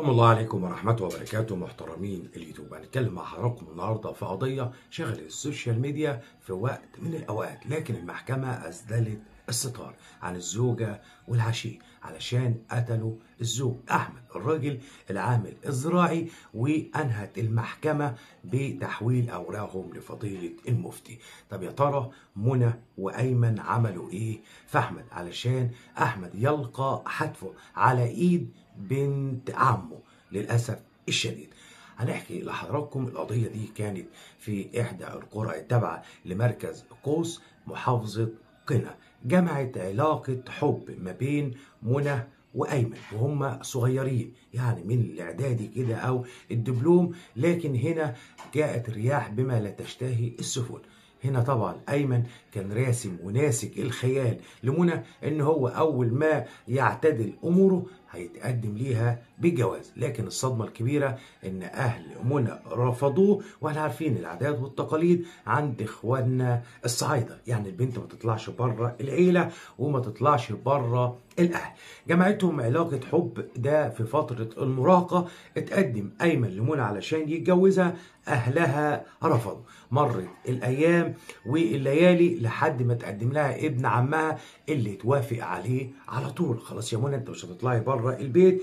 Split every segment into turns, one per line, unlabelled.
سلام الله عليكم ورحمة وبركاته محترمين اليوتيوب هنتكلم مع حضراتكم النهاردة في قضية شغلت السوشيال ميديا في وقت من الأوقات لكن المحكمة أسدلت الستار عن الزوجة والعشيق علشان قتلوا الزوج أحمد الراجل العامل الزراعي وأنهت المحكمة بتحويل أوراقهم لفضيلة المفتي طب يا ترى منى وأيمن عملوا إيه في أحمد علشان أحمد يلقى حتفه على إيد بنت عمه للأسف الشديد هنحكي لحضراتكم القضية دي كانت في إحدى القرى التابعة لمركز قوس محافظة قنا جمعت علاقة حب ما بين منى وأيمن وهم صغيرين يعني من الإعدادي كده أو الدبلوم لكن هنا جاءت الرياح بما لا تشتهي السفن هنا طبعا ايمن كان راسم وناسك الخيال لمنى ان هو اول ما يعتدل اموره هيتقدم ليها بالجواز لكن الصدمه الكبيره ان اهل منى رفضوه واحنا عارفين العادات والتقاليد عند اخواننا الصعايده يعني البنت ما تطلعش بره العيله وما تطلعش بره الاهل جمعتهم علاقه حب ده في فتره المراهقه اتقدم ايمن لمنى علشان يتجوزها اهلها رفضوا مرت الايام والليالي لحد ما تقدم لها ابن عمها اللي توافق عليه على طول خلاص يا منى انت مش هتطلعي بره البيت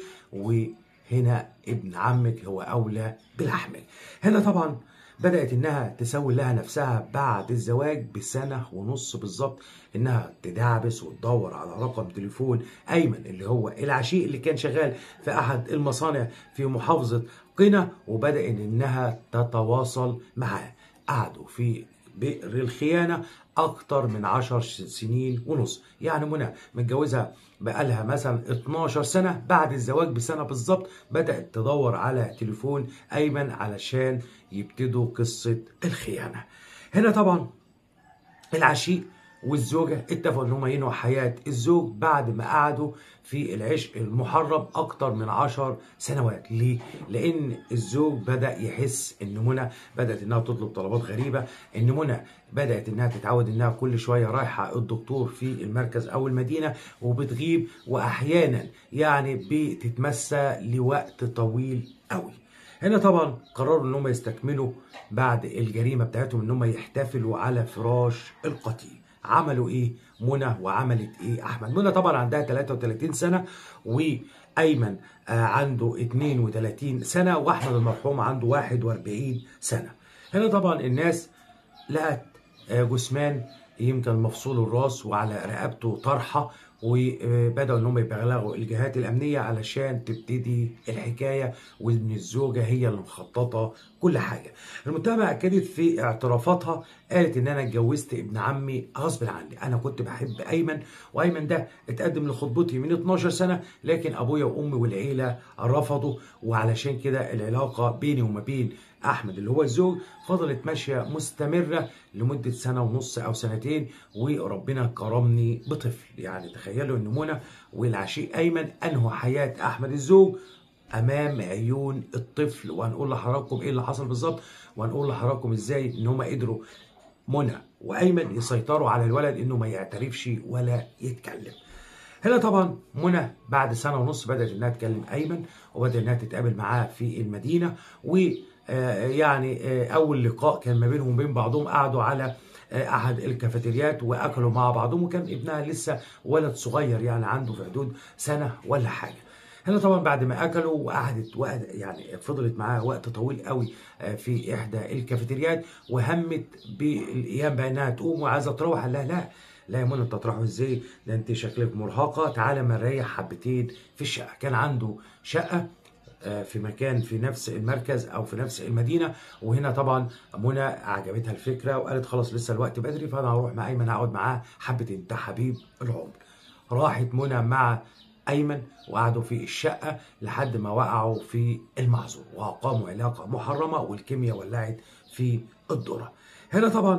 وهنا ابن عمك هو اولى بلحمك هنا طبعا بدأت إنها تسوي لها نفسها بعد الزواج بسنة ونص بالظبط إنها تدعبس وتدور على رقم تليفون أيمن اللي هو العشيق اللي كان شغال في أحد المصانع في محافظة قنا وبدأ إنها تتواصل معاه قعدوا في بئر الخيانة أكتر من عشر سنين ونص يعني منى متجوزها بقالها مثلا 12 سنة بعد الزواج بسنة بالظبط بدأت تدور على تليفون أيمن علشان يبتدوا قصة الخيانة هنا طبعا العشيق والزوجة اتفقوا ان هم ينهوا حياة الزوج بعد ما قعدوا في العشق المحرم اكتر من عشر سنوات ليه؟ لان الزوج بدأ يحس ان منى بدأت انها تطلب طلبات غريبة ان منى بدأت انها تتعود انها كل شوية رايحة الدكتور في المركز او المدينة وبتغيب واحيانا يعني بتتمسى لوقت طويل قوي هنا طبعا قرروا ان هم يستكملوا بعد الجريمة بتاعتهم ان هم يحتفلوا على فراش القتيل عملوا ايه منى وعملت ايه احمد منى طبعا عندها 33 سنه وايمن عنده 32 سنه واحمد المرحوم عنده 41 سنه هنا طبعا الناس لقت جثمان يمكن مفصول الراس وعلى رقبته طرحه وبداوا ان هم يبلغوا الجهات الامنيه علشان تبتدي الحكايه وان الزوجه هي اللي مخططه كل حاجه. المتهمه اكدت في اعترافاتها قالت ان انا اتجوزت ابن عمي غصب عني، انا كنت بحب ايمن وايمن ده اتقدم لخطبتي من 12 سنه لكن ابويا وامي والعيله رفضوا وعلشان كده العلاقه بيني وما بين احمد اللي هو الزوج فضلت ماشيه مستمره لمده سنه ونص او سنتين وربنا كرمني بطفل يعني تخيلوا ان منى والعشيق ايمن انهوا حياه احمد الزوج امام عيون الطفل وهنقول لحضراتكم ايه اللي حصل بالظبط وهنقول لحضراتكم ازاي ان هم قدروا منى وايمن يسيطروا على الولد انه ما يعترفش ولا يتكلم هنا طبعا منى بعد سنه ونص بدات انها تكلم ايمن وبدات انها تتقابل معاه في المدينه و يعني اول لقاء كان ما بينهم وبين بعضهم قعدوا على احد الكافيتريات واكلوا مع بعضهم وكان ابنها لسه ولد صغير يعني عنده في حدود سنه ولا حاجه هنا طبعا بعد ما اكلوا وقعدت وقت يعني فضلت معاه وقت طويل قوي في احدى الكافيتريات وهمت بالايام بانها تقوم وعايزه تروح قال لها لا لا يا منى انت تروحوا ازاي ده انت شكلك مرهقه تعالى ما نريح حبتين في الشقه كان عنده شقه في مكان في نفس المركز او في نفس المدينه وهنا طبعا منى عجبتها الفكره وقالت خلاص لسه الوقت بدري فانا هروح مع ايمن اقعد معاه حبه انت حبيب العمر راحت منى مع ايمن وقعدوا في الشقه لحد ما وقعوا في المعذور واقاموا علاقه محرمه والكيمياء ولعت في الذره هنا طبعا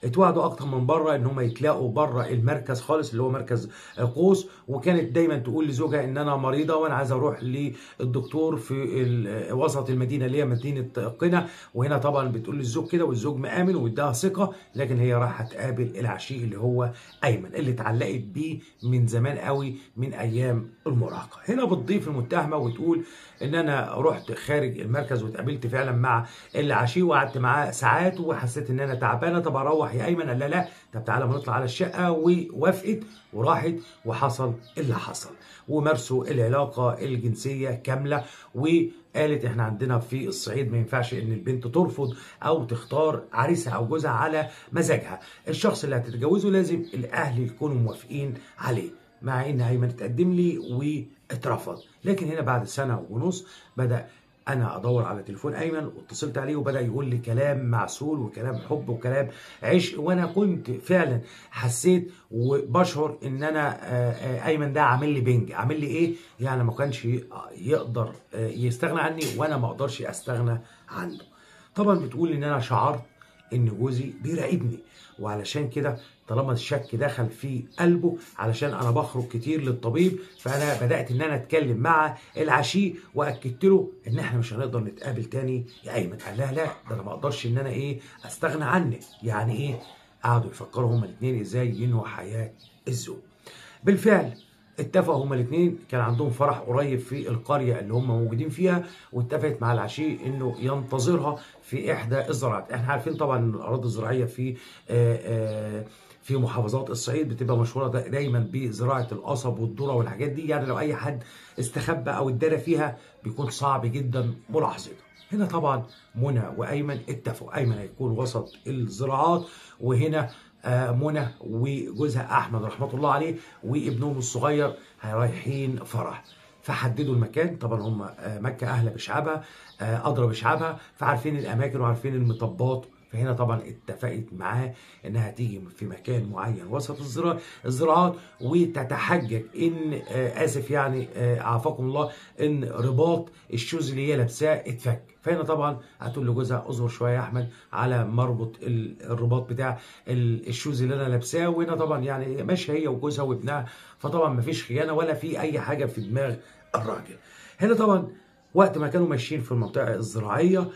اتوعدوا اكتر من بره ان هم يتلاقوا بره المركز خالص اللي هو مركز قوس وكانت دايما تقول لزوجها ان انا مريضه وانا عايزه اروح للدكتور في ال- وسط المدينه اللي هي مدينه قنا وهنا طبعا بتقول للزوج كده والزوج مآمن واداها ثقه لكن هي رايحه تقابل العشيق اللي هو ايمن اللي اتعلقت بيه من زمان قوي من ايام المراهقه هنا بتضيف المتهمه وتقول ان انا رحت خارج المركز واتقابلت فعلا مع العشيق وقعدت معاه ساعات وحسيت ان انا تعبانه طب اروح يا ايمن قال لا لا طب تعالى ما نطلع على الشقه ووافقت وراحت وحصل اللي حصل ومارسوا العلاقه الجنسيه كامله وقالت احنا عندنا في الصعيد ما ينفعش ان البنت ترفض او تختار عريسها او جوزها على مزاجها الشخص اللي هتتجوزه لازم الاهل يكونوا موافقين عليه مع ان ايمن اتقدم لي واترفض لكن هنا بعد سنه ونص بدا انا ادور على تليفون ايمن واتصلت عليه وبدا يقول لي كلام معسول وكلام حب وكلام عشق وانا كنت فعلا حسيت وبشعر ان انا آه، آه، ايمن ده عامل لي بنج عامل لي ايه يعني ما كانش يقدر آه، يستغنى عني وانا ما اقدرش استغنى عنه طبعا بتقول ان انا شعرت ان جوزي بيراقبني وعلشان كده طالما الشك دخل في قلبه علشان انا بخرج كتير للطبيب فانا بدات ان انا اتكلم مع العشيق واكدت له ان احنا مش هنقدر نتقابل تاني يا ايمن قال لها لا ده انا ما اقدرش ان انا ايه استغنى عنك يعني ايه قعدوا يفكروا هما الاثنين ازاي ينهوا حياه الزوج بالفعل اتفقوا هما الاثنين كان عندهم فرح قريب في القريه اللي هم موجودين فيها واتفقت مع العشيق انه ينتظرها في احدى الزراعات احنا عارفين طبعا ان الاراضي الزراعيه في آه، آه، في محافظات الصعيد بتبقى مشهوره دا- دايما بزراعه القصب والذره والحاجات دي يعني لو اي حد استخبى او اتدرى فيها بيكون صعب جدا ملاحظته هنا طبعا منى وايمن اتفقوا ايمن هيكون وسط الزراعات وهنا آه، منى وجوزها احمد رحمه الله عليه وابنهم الصغير رايحين فرح فحددوا المكان طبعا هم آه، مكه اهله بشعبها آه، ادرى بشعبها فعارفين الاماكن وعارفين المطبات فهنا طبعا اتفقت معاه انها تيجي في مكان معين وسط الزراعة الزراعات وتتحجج ان آه، اسف يعني آه، عافاكم الله ان رباط الشوز اللي هي لابساه اتفك فهنا طبعا هتقول لجوزها اصبر شويه يا احمد على مربط ال- الرباط بتاع ال- الشوز اللي انا لابساه وهنا طبعا يعني ماشيه هي وجوزها وابنها فطبعا مفيش خيانه ولا في اي حاجه في دماغ الراجل هنا طبعا وقت ما كانوا ماشيين في المنطقة الزراعية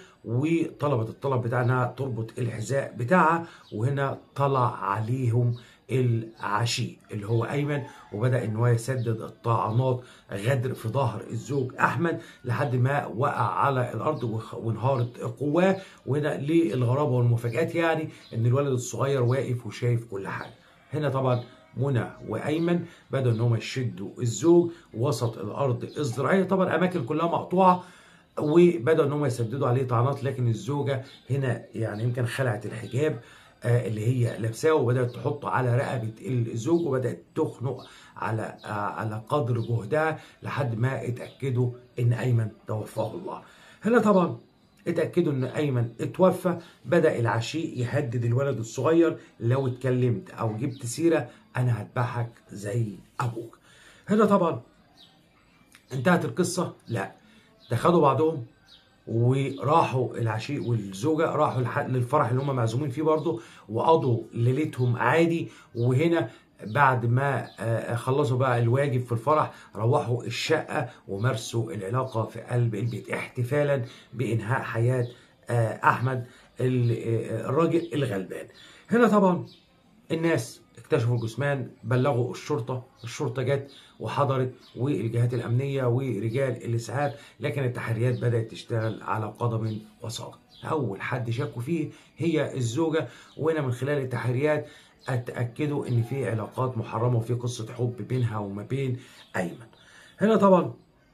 وطلبت الطلب بتاعها انها تربط الحذاء بتاعها وهنا طلع عليهم العشيق اللي هو ايمن وبدا ان هو يسدد الطعنات غدر في ظهر الزوج احمد لحد ما وقع على الارض وخ- وانهارت قواه وهنا للغرابه والمفاجات يعني ان الولد الصغير واقف وشايف كل حاجه هنا طبعا منى وايمن بدأوا ان هم يشدوا الزوج وسط الارض الزراعيه طبعا اماكن كلها مقطوعه وبدأوا ان هم يسددوا عليه طعنات لكن الزوجه هنا يعني يمكن خلعت الحجاب آه، اللي هي لابساه وبدات تحطه على رقبه الزوج وبدات تخنق على آه، على قدر جهدها لحد ما اتاكدوا ان ايمن توفاه الله. هنا طبعا اتاكدوا ان ايمن اتوفى بدا العشيق يهدد الولد الصغير لو اتكلمت او جبت سيره انا هذبحك زي ابوك. هنا طبعا انتهت القصه؟ لا ده خدوا بعضهم وراحوا العشيق والزوجه راحوا الح- للفرح اللي هم معزومين فيه برضه وقضوا ليلتهم عادي وهنا بعد ما آه، خلصوا بقى الواجب في الفرح روحوا الشقه ومارسوا العلاقه في قلب البيت احتفالا بانهاء حياه آه، احمد ال- آه، الراجل الغلبان. هنا طبعا الناس اكتشفوا الجثمان بلغوا الشرطه الشرطه جت وحضرت والجهات الامنيه ورجال الاسعاف لكن التحريات بدات تشتغل على قدم وساق اول حد شكوا فيه هي الزوجه وهنا من خلال التحريات اتاكدوا ان في علاقات محرمه وفي قصه حب بينها وما بين ايمن هنا طبعا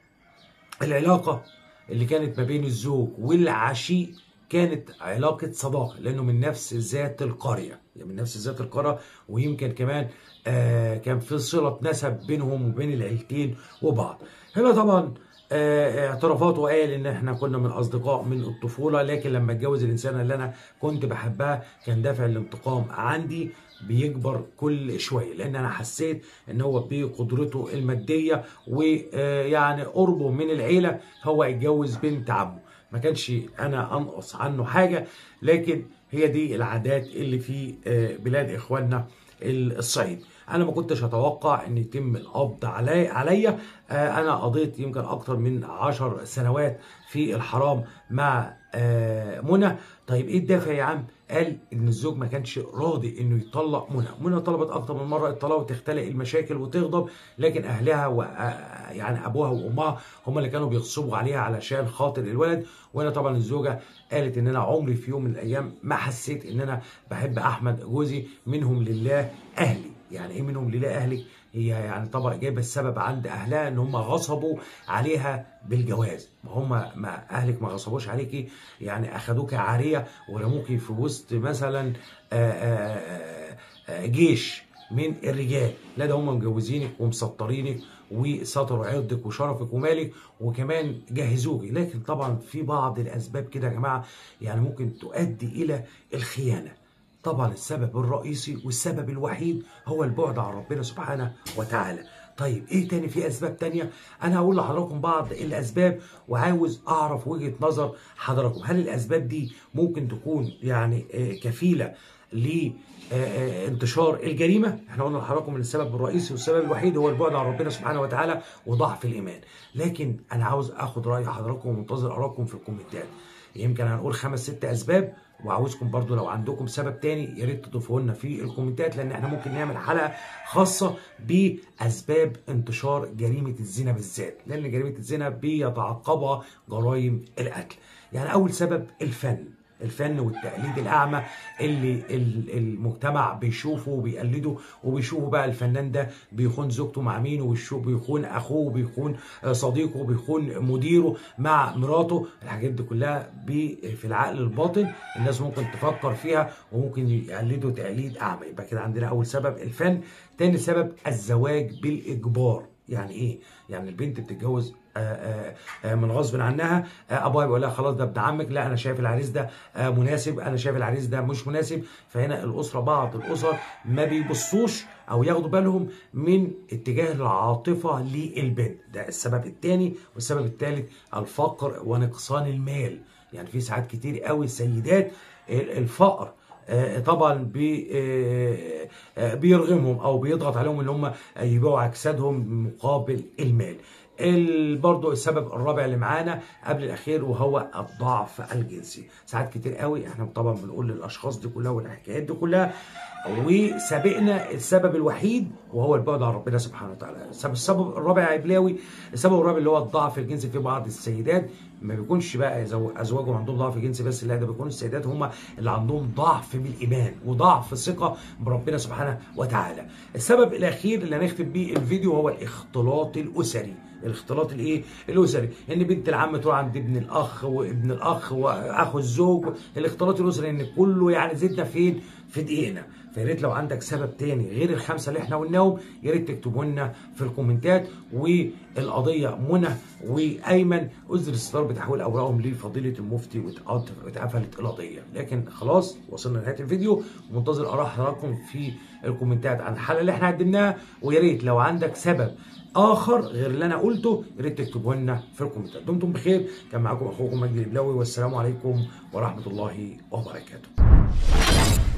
العلاقه اللي كانت ما بين الزوج والعشيق كانت علاقة صداقة لأنه من نفس ذات القرية يعني من نفس ذات القرية ويمكن كمان آه كان في صلة نسب بينهم وبين العيلتين وبعض هنا طبعا آه اعترافات وقال ان احنا كنا من اصدقاء من الطفوله لكن لما اتجوز الانسانه اللي انا كنت بحبها كان دافع الانتقام عندي بيكبر كل شويه لان انا حسيت ان هو بقدرته الماديه ويعني قربه من العيله هو اتجوز بنت عمه ما كانش انا انقص عنه حاجه لكن هي دي العادات اللي في آه، بلاد اخواننا الصعيد انا ما كنتش اتوقع ان يتم القبض علي عليا آه، انا قضيت يمكن اكتر من عشر سنوات في الحرام مع آه، منى طيب ايه الدافع يا عم قال ان الزوج ما كانش راضي انه يطلق منى منى طلبت اكتر من مره الطلاق وتختلق المشاكل وتغضب لكن اهلها و يعني ابوها وامها هم اللي كانوا بيغصبوا عليها علشان خاطر الولد وانا طبعا الزوجه قالت ان انا عمري في يوم من الايام ما حسيت ان انا بحب احمد جوزي منهم لله اهلي يعني ايه منهم لله اهلك هي يعني طبعا جايبه السبب عند اهلها ان هم غصبوا عليها بالجواز ما هم ما اهلك ما غصبوش عليكي يعني اخدوك عاريه ورموكي في وسط مثلا آآ آآ جيش من الرجال لا ده هم مجوزينك ومسطرينك وسطروا عرضك وشرفك ومالك وكمان جهزوكي لكن طبعا في بعض الاسباب كده يا جماعه يعني ممكن تؤدي الى الخيانه طبعا السبب الرئيسي والسبب الوحيد هو البعد عن ربنا سبحانه وتعالى طيب ايه تاني في اسباب تانية انا هقول لحضراتكم بعض الاسباب وعاوز اعرف وجهة نظر حضراتكم هل الاسباب دي ممكن تكون يعني كفيلة لانتشار الجريمه احنا قلنا لحضراتكم ان السبب الرئيسي والسبب الوحيد هو البعد عن ربنا سبحانه وتعالى وضعف الايمان لكن انا عاوز اخد راي حضراتكم ومنتظر ارائكم في الكومنتات يمكن هنقول خمس ست اسباب وعاوزكم برضو لو عندكم سبب تاني يا ريت تضيفوه لنا في الكومنتات لان احنا ممكن نعمل حلقه خاصه باسباب انتشار جريمه الزنا بالذات لان جريمه الزنا بيتعقبها جرائم القتل يعني اول سبب الفن الفن والتقليد الاعمى اللي المجتمع بيشوفه وبيقلده وبيشوفه بقى الفنان ده بيخون زوجته مع مين وبيخون اخوه وبيخون صديقه وبيخون مديره مع مراته الحاجات دي كلها في العقل الباطن الناس ممكن تفكر فيها وممكن يقلدوا تقليد اعمى يبقى كده عندنا اول سبب الفن تاني سبب الزواج بالاجبار يعني ايه يعني البنت بتتجوز آآ آآ من غصب عنها ابوها بيقول لها خلاص ده ابن عمك لا انا شايف العريس ده مناسب انا شايف العريس ده مش مناسب فهنا الاسره بعض الاسر ما بيبصوش او ياخدوا بالهم من اتجاه العاطفه للبنت ده السبب الثاني والسبب الثالث الفقر ونقصان المال يعني في ساعات كتير قوي السيدات الفقر طبعا بي بيرغمهم او بيضغط عليهم ان هم يبيعوا اجسادهم مقابل المال برضه السبب الرابع اللي معانا قبل الاخير وهو الضعف الجنسي ساعات كتير قوي احنا طبعا بنقول للاشخاص دي كلها والحكايات دي كلها وسابقنا السبب الوحيد وهو البعد عن ربنا سبحانه وتعالى السبب الرابع يا عبلاوي السبب الرابع اللي هو الضعف الجنسي في بعض السيدات ما بيكونش بقى ازواجهم عندهم ضعف جنسي بس لا ده بيكون السيدات هم اللي عندهم ضعف بالايمان وضعف ثقه بربنا سبحانه وتعالى السبب الاخير اللي هنختم بيه الفيديو هو الاختلاط الاسري الاختلاط الايه الاسري ان بنت العم تروح عند ابن الاخ وابن الاخ واخو الزوج الاختلاط الاسري ان كله يعني زدنا فين في دقيقنا فيا ريت لو عندك سبب تاني غير الخمسه اللي احنا قلناهم يا ريت تكتبوا لنا في الكومنتات والقضيه منى وايمن اصدر الستار بتحويل اوراقهم لفضيله المفتي واتقفلت القضيه لكن خلاص وصلنا لنهايه الفيديو منتظر اراء حضراتكم في الكومنتات عن الحلقه اللي احنا قدمناها ويا ريت لو عندك سبب اخر غير اللي انا قلته يا ريت تكتبوا لنا في الكومنتات دمتم بخير كان معاكم اخوكم مجدي البلاوي والسلام عليكم ورحمه الله وبركاته